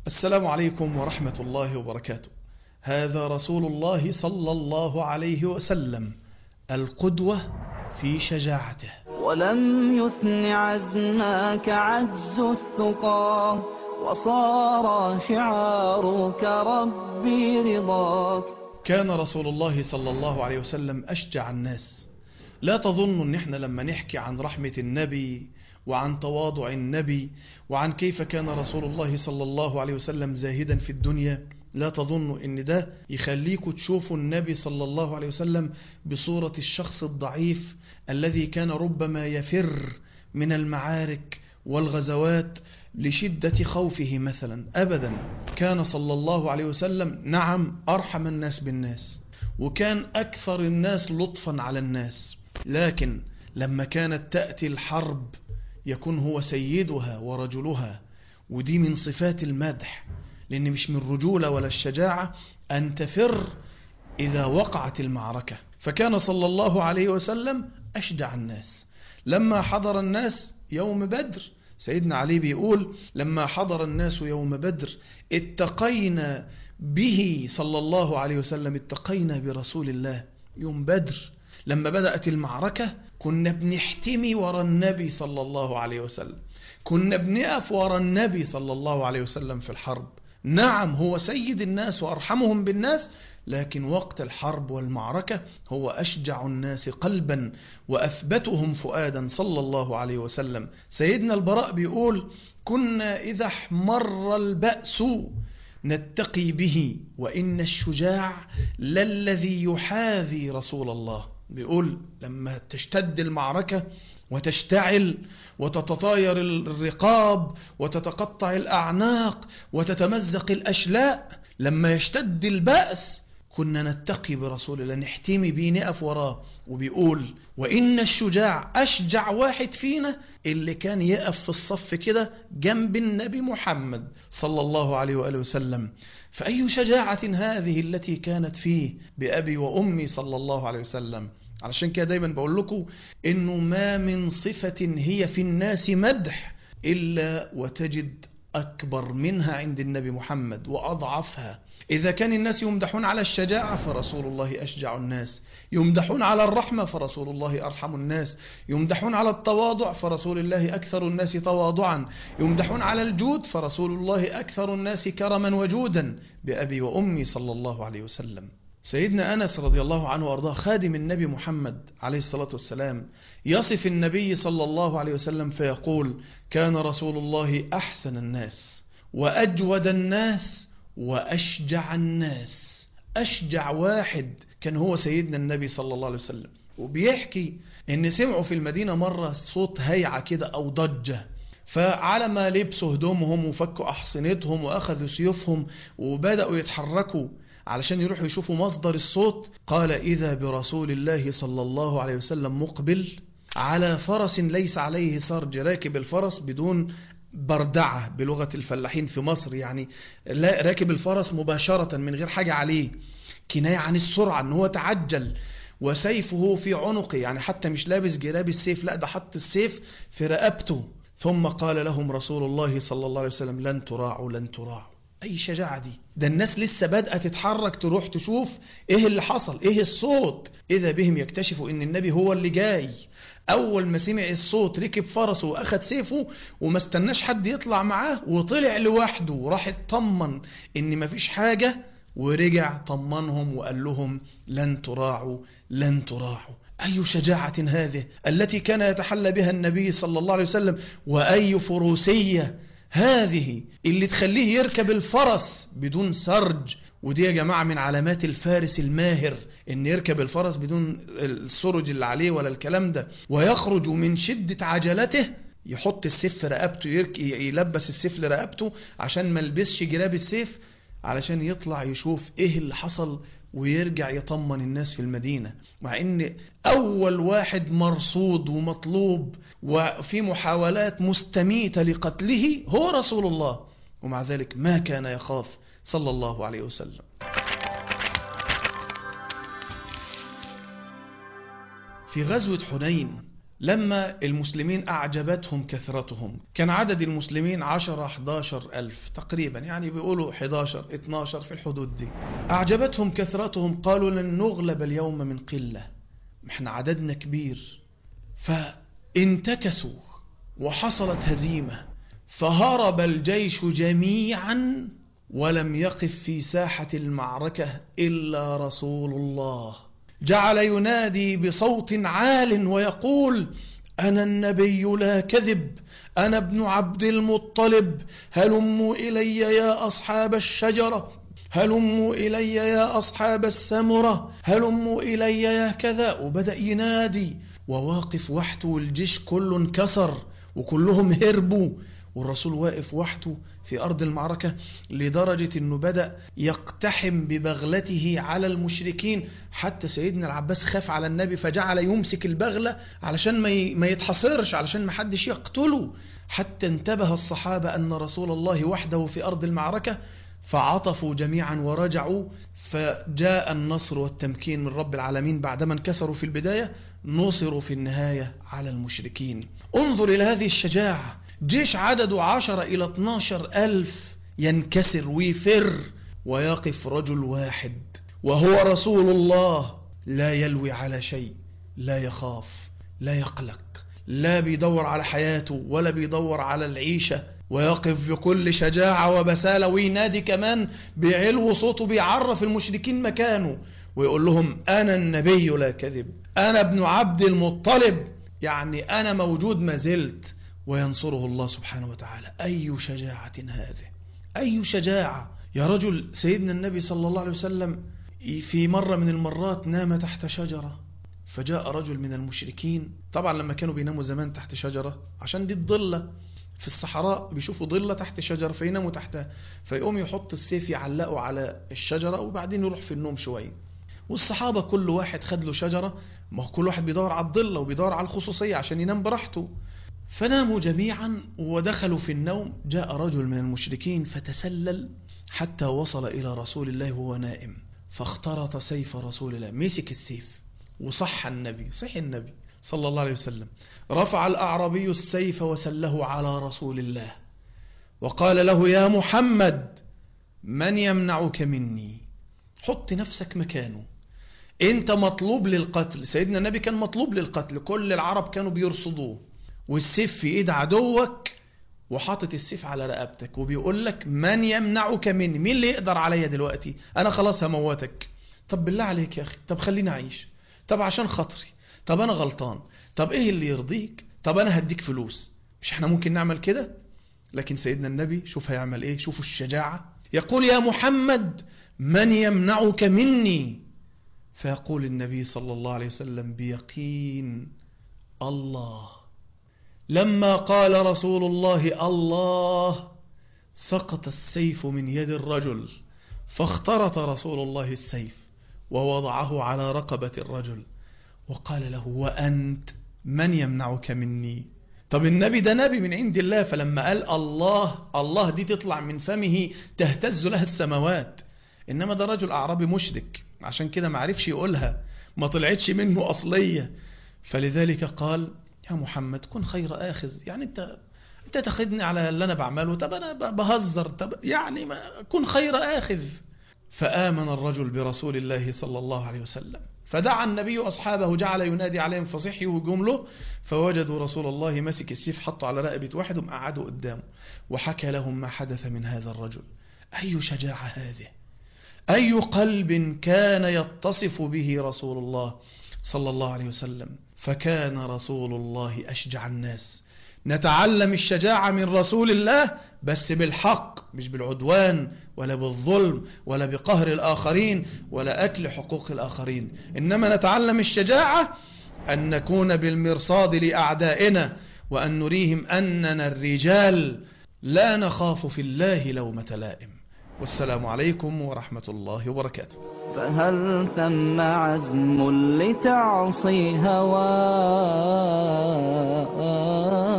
السلام عليكم ورحمة الله وبركاته هذا رسول الله صلى الله عليه وسلم القدوة في شجاعته ولم يثن عزمك عجز الثقى وصار شعارك ربي رضاك كان رسول الله صلى الله عليه وسلم أشجع الناس لا تظنوا ان احنا لما نحكي عن رحمة النبي وعن تواضع النبي وعن كيف كان رسول الله صلى الله عليه وسلم زاهدا في الدنيا لا تظنوا ان ده يخليكم تشوفوا النبي صلى الله عليه وسلم بصورة الشخص الضعيف الذي كان ربما يفر من المعارك والغزوات لشدة خوفه مثلا أبدا كان صلى الله عليه وسلم نعم أرحم الناس بالناس وكان أكثر الناس لطفا على الناس لكن لما كانت تأتي الحرب يكون هو سيدها ورجلها ودي من صفات المدح لأن مش من الرجولة ولا الشجاعة أن تفر إذا وقعت المعركة فكان صلى الله عليه وسلم أشجع الناس لما حضر الناس يوم بدر سيدنا علي بيقول لما حضر الناس يوم بدر اتقينا به صلى الله عليه وسلم اتقينا برسول الله يوم بدر لما بدأت المعركة كنا بنحتمي ورا النبي صلى الله عليه وسلم كنا بنقف ورا النبي صلى الله عليه وسلم في الحرب نعم هو سيد الناس وأرحمهم بالناس لكن وقت الحرب والمعركة هو أشجع الناس قلبا وأثبتهم فؤادا صلى الله عليه وسلم سيدنا البراء بيقول كنا إذا احمر البأس نتقي به وإن الشجاع للذي يحاذي رسول الله بيقول لما تشتد المعركة وتشتعل وتتطاير الرقاب وتتقطع الأعناق وتتمزق الأشلاء لما يشتد البأس كنا نتقي برسول الله نحتمي بيه نقف وراه وبيقول وإن الشجاع أشجع واحد فينا اللي كان يقف في الصف كده جنب النبي محمد صلى الله عليه وآله وسلم فأي شجاعة هذه التي كانت فيه بأبي وأمي صلى الله عليه وسلم علشان كده دايما بقول لكم إنه ما من صفة هي في الناس مدح إلا وتجد أكبر منها عند النبي محمد وأضعفها إذا كان الناس يمدحون على الشجاعة فرسول الله أشجع الناس يمدحون على الرحمة فرسول الله أرحم الناس يمدحون على التواضع فرسول الله أكثر الناس تواضعا يمدحون على الجود فرسول الله أكثر الناس كرما وجودا بأبي وأمي صلى الله عليه وسلم سيدنا أنس رضي الله عنه وأرضاه خادم النبي محمد عليه الصلاة والسلام يصف النبي صلى الله عليه وسلم فيقول كان رسول الله أحسن الناس وأجود الناس وأشجع الناس أشجع واحد كان هو سيدنا النبي صلى الله عليه وسلم وبيحكي ان سمعوا في المدينة مرة صوت هيعة كده أو ضجة فعلى ما لبسوا هدومهم وفكوا أحصنتهم وأخذوا سيوفهم وبدأوا يتحركوا علشان يروحوا يشوفوا مصدر الصوت قال إذا برسول الله صلى الله عليه وسلم مقبل على فرس ليس عليه سرج راكب الفرس بدون بردعة بلغة الفلاحين في مصر يعني لا راكب الفرس مباشرة من غير حاجة عليه كناية عن السرعة ان هو تعجل وسيفه في عنقه يعني حتى مش لابس جلاب السيف لا ده حط السيف في رقبته ثم قال لهم رسول الله صلى الله عليه وسلم لن تراعوا لن تراعوا اي شجاعة دي ده الناس لسه بادئه تتحرك تروح تشوف ايه اللي حصل ايه الصوت اذا بهم يكتشفوا ان النبي هو اللي جاي اول ما سمع الصوت ركب فرسه واخد سيفه وما استناش حد يطلع معاه وطلع لوحده وراح اطمن ان مفيش حاجة ورجع طمنهم وقال لهم لن تراعوا لن تراعوا أي شجاعة هذه التي كان يتحلى بها النبي صلى الله عليه وسلم وأي فروسية هذه اللي تخليه يركب الفرس بدون سرج ودي يا جماعة من علامات الفارس الماهر ان يركب الفرس بدون السرج اللي عليه ولا الكلام ده ويخرج من شدة عجلته يحط السيف في رقبته يرك... يلبس السيف لرقبته عشان ما يلبسش جلاب السيف علشان يطلع يشوف ايه اللي حصل ويرجع يطمن الناس في المدينة مع ان اول واحد مرصود ومطلوب وفي محاولات مستميتة لقتله هو رسول الله ومع ذلك ما كان يخاف صلى الله عليه وسلم في غزوة حنين لما المسلمين أعجبتهم كثرتهم كان عدد المسلمين 10 11 ألف تقريبا يعني بيقولوا 11 12 في الحدود دي أعجبتهم كثرتهم قالوا لن نغلب اليوم من قلة احنا عددنا كبير فانتكسوا وحصلت هزيمة فهرب الجيش جميعا ولم يقف في ساحة المعركة إلا رسول الله جعل ينادي بصوت عال ويقول أنا النبي لا كذب أنا ابن عبد المطلب هلموا إلي يا أصحاب الشجرة هلموا إلي يا أصحاب السمرة هلموا إلي يا كذا وبدأ ينادي وواقف وحده والجيش كله انكسر وكلهم هربوا والرسول واقف وحده في أرض المعركة لدرجة أنه بدأ يقتحم ببغلته على المشركين حتى سيدنا العباس خاف على النبي فجعل يمسك البغلة علشان ما يتحصرش علشان ما حدش يقتله حتى انتبه الصحابة أن رسول الله وحده في أرض المعركة فعطفوا جميعا ورجعوا فجاء النصر والتمكين من رب العالمين بعدما انكسروا في البداية نصروا في النهاية على المشركين انظر إلى هذه الشجاعة جيش عدده عشر إلى 12 ألف ينكسر ويفر ويقف رجل واحد وهو رسول الله لا يلوي على شيء لا يخاف لا يقلق لا بيدور على حياته ولا بيدور على العيشة ويقف بكل شجاعة وبسالة وينادي كمان بعلو صوته بيعرف المشركين مكانه ويقول لهم أنا النبي لا كذب أنا ابن عبد المطلب يعني أنا موجود ما زلت وينصره الله سبحانه وتعالى أي شجاعة هذه أي شجاعة يا رجل سيدنا النبي صلى الله عليه وسلم في مرة من المرات نام تحت شجرة فجاء رجل من المشركين طبعا لما كانوا بيناموا زمان تحت شجرة عشان دي الضلة في الصحراء بيشوفوا ضلة تحت شجرة فيناموا تحتها فيقوم يحط السيف يعلقه على الشجرة وبعدين يروح في النوم شوية والصحابة كل واحد خد له شجرة ما هو كل واحد بيدور على الضلة وبيدور على الخصوصية عشان ينام براحته فناموا جميعا ودخلوا في النوم جاء رجل من المشركين فتسلل حتى وصل إلى رسول الله وهو نائم فاخترط سيف رسول الله مسك السيف وصح النبي صح النبي صلى الله عليه وسلم رفع الأعرابي السيف وسله على رسول الله وقال له يا محمد من يمنعك مني حط نفسك مكانه انت مطلوب للقتل سيدنا النبي كان مطلوب للقتل كل العرب كانوا بيرصدوه والسيف في ايد عدوك وحاطط السيف على رقبتك وبيقول لك من يمنعك مني مين اللي يقدر عليا دلوقتي انا خلاص هموتك طب بالله عليك يا اخي طب خليني اعيش طب عشان خاطري طب انا غلطان طب ايه اللي يرضيك طب انا هديك فلوس مش احنا ممكن نعمل كده لكن سيدنا النبي شوف هيعمل ايه شوفوا الشجاعة يقول يا محمد من يمنعك مني فيقول النبي صلى الله عليه وسلم بيقين الله لما قال رسول الله الله سقط السيف من يد الرجل فاخترط رسول الله السيف ووضعه على رقبة الرجل وقال له وأنت من يمنعك مني طب النبي ده نبي من عند الله فلما قال الله الله دي تطلع من فمه تهتز لها السماوات إنما ده رجل أعرابي مشرك عشان كده ما عرفش يقولها ما طلعتش منه أصلية فلذلك قال يا محمد كن خير آخذ يعني أنت أنت تاخدني على اللي أنا بعمله طب أنا بهزر طب يعني ما كن خير آخذ فآمن الرجل برسول الله صلى الله عليه وسلم فدعا النبي أصحابه جعل ينادي عليهم فصحي وجمله فوجدوا رسول الله ماسك السيف حطه على رقبة واحد وقعدوا قدامه وحكى لهم ما حدث من هذا الرجل أي شجاعة هذه أي قلب كان يتصف به رسول الله صلى الله عليه وسلم فكان رسول الله أشجع الناس نتعلم الشجاعة من رسول الله بس بالحق مش بالعدوان ولا بالظلم ولا بقهر الآخرين ولا أكل حقوق الآخرين إنما نتعلم الشجاعة أن نكون بالمرصاد لأعدائنا وأن نريهم أننا الرجال لا نخاف في الله لومة لائم والسلام عليكم ورحمة الله وبركاته فهل ثم عزم لتعصي هواه